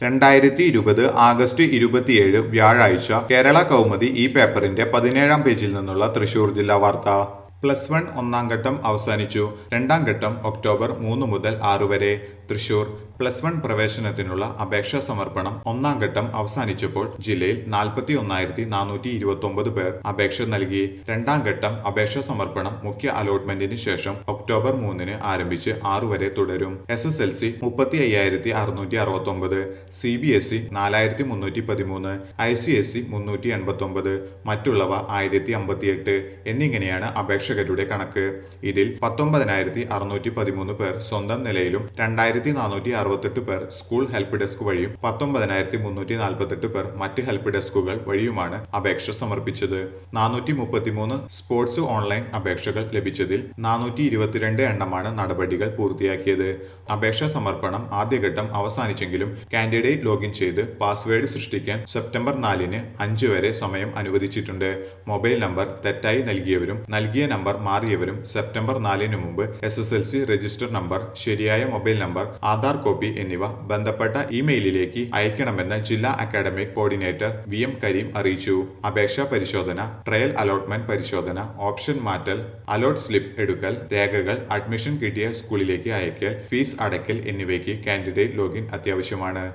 രണ്ടായിരത്തി ഇരുപത് ആഗസ്റ്റ് ഇരുപത്തിയേഴ് വ്യാഴാഴ്ച കേരള കൗമുദി ഈ പേപ്പറിന്റെ പതിനേഴാം പേജിൽ നിന്നുള്ള തൃശൂർ ജില്ലാ വാർത്ത പ്ലസ് വൺ ഒന്നാം ഘട്ടം അവസാനിച്ചു രണ്ടാം ഘട്ടം ഒക്ടോബർ മൂന്ന് മുതൽ ആറ് വരെ തൃശൂർ പ്ലസ് വൺ പ്രവേശനത്തിനുള്ള അപേക്ഷാ സമർപ്പണം ഒന്നാം ഘട്ടം അവസാനിച്ചപ്പോൾ ജില്ലയിൽ നാൽപ്പത്തി ഒന്നായിരത്തി നാനൂറ്റി ഇരുപത്തി ഒമ്പത് പേർ അപേക്ഷ നൽകി രണ്ടാം ഘട്ടം അപേക്ഷാ സമർപ്പണം മുഖ്യ അലോട്ട്മെന്റിന് ശേഷം ഒക്ടോബർ മൂന്നിന് ആരംഭിച്ച് ആറു വരെ തുടരും എസ് എസ് എൽ സി മുപ്പത്തി അയ്യായിരത്തി അറുന്നൂറ്റി അറുപത്തി ഒമ്പത് സി ബി എസ് ഇ നാലായിരത്തി മുന്നൂറ്റി പതിമൂന്ന് ഐ സി എസ് ഇ മുന്നൂറ്റി എൺപത്തി ഒമ്പത് മറ്റുള്ളവ ആയിരത്തി അമ്പത്തിയെട്ട് എന്നിങ്ങനെയാണ് അപേക്ഷകരുടെ കണക്ക് ഇതിൽ പത്തൊമ്പതിനായിരത്തി അറുന്നൂറ്റി പതിമൂന്ന് പേർ സ്വന്തം നിലയിലും രണ്ടായിരത്തി നാനൂറ്റി അറുപത്തെട്ട് പേർ സ്കൂൾ ഹെൽപ്പ് ഡെസ്ക് വഴിയും പത്തൊമ്പതിനായിരത്തി മുന്നൂറ്റി നാൽപ്പത്തെട്ട് പേർ മറ്റ് ഹെൽപ്പ് ഡെസ്കുകൾ വഴിയുമാണ് അപേക്ഷ സമർപ്പിച്ചത് നാനൂറ്റി മുപ്പത്തിമൂന്ന് സ്പോർട്സ് ഓൺലൈൻ അപേക്ഷകൾ ലഭിച്ചതിൽ നാനൂറ്റി ഇരുപത്തിരണ്ട് എണ്ണമാണ് നടപടികൾ പൂർത്തിയാക്കിയത് അപേക്ഷാ സമർപ്പണം ആദ്യഘട്ടം അവസാനിച്ചെങ്കിലും കാൻഡിഡേറ്റ് ലോഗിൻ ചെയ്ത് പാസ്വേഡ് സൃഷ്ടിക്കാൻ സെപ്റ്റംബർ നാലിന് അഞ്ച് വരെ സമയം അനുവദിച്ചിട്ടുണ്ട് മൊബൈൽ നമ്പർ തെറ്റായി നൽകിയവരും നൽകിയ നമ്പർ മാറിയവരും സെപ്റ്റംബർ നാലിന് മുമ്പ് S S L C register number ശരിയായ മൊബൈൽ നമ്പർ ആധാർ കോപ്പി എന്നിവ ബന്ധപ്പെട്ട ഇമെയിലിലേക്ക് അയക്കണമെന്ന് ജില്ലാ academic coordinator V M Karim അറിയിച്ചു അപേക്ഷാ പരിശോധന ട്രയൽ അലോട്ട്മെന്റ് പരിശോധന ഓപ്ഷൻ മാറ്റൽ അലോട്ട് സ്ലിപ്പ് എടുക്കൽ രേഖകൾ അഡ്മിഷൻ കിട്ടിയ സ്കൂളിലേക്ക് അയക്കൽ ഫീസ് അടയ്ക്കൽ എന്നിവയ്ക്ക് കാൻഡിഡേറ്റ് ലോഗിൻ അത്യാവശ്യമാണ്